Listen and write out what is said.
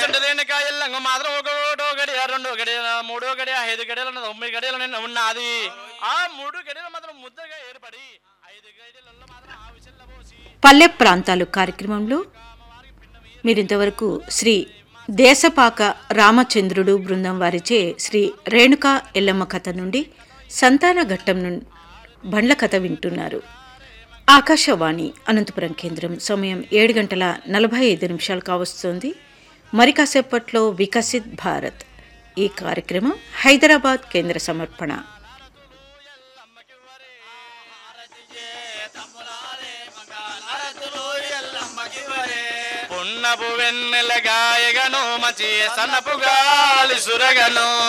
చెడ్డదేనక ఎల్లంగ మాత్రం ఒక ఒకటో గడియ రెండో గడియ మూడో గడియ ఐదు గడియలు తొమ్మిది గడియలు ఉన్నది ఆ మూడు గడియలు మాత్రం ముద్దగా ఏర్పడి ఐదు గడియలలో మాత్రం ఆ విషయంలో పోసి పల్లె ప్రాంతాలు కార్యక్రమంలో మీరింతవరకు శ్రీ దేశపాక రామచంద్రుడు బృందం వారిచే శ్రీ రేణుకా ఎల్లమ్మ కథ నుండి సంతాన ఘట్టం నుండి బండ్ల కథ వింటున్నారు ఆకాశవాణి అనంతపురం కేంద్రం సమయం ఏడు గంటల నలభై ఐదు నిమిషాలు కావస్తోంది మరి కాసేపట్లో వికసిత్ భారత్ ఈ కార్యక్రమం హైదరాబాద్ కేంద్ర సమర్పణ పున్నపు వెన్నెల గాయగను మచి సన్నపు గాలి సురగను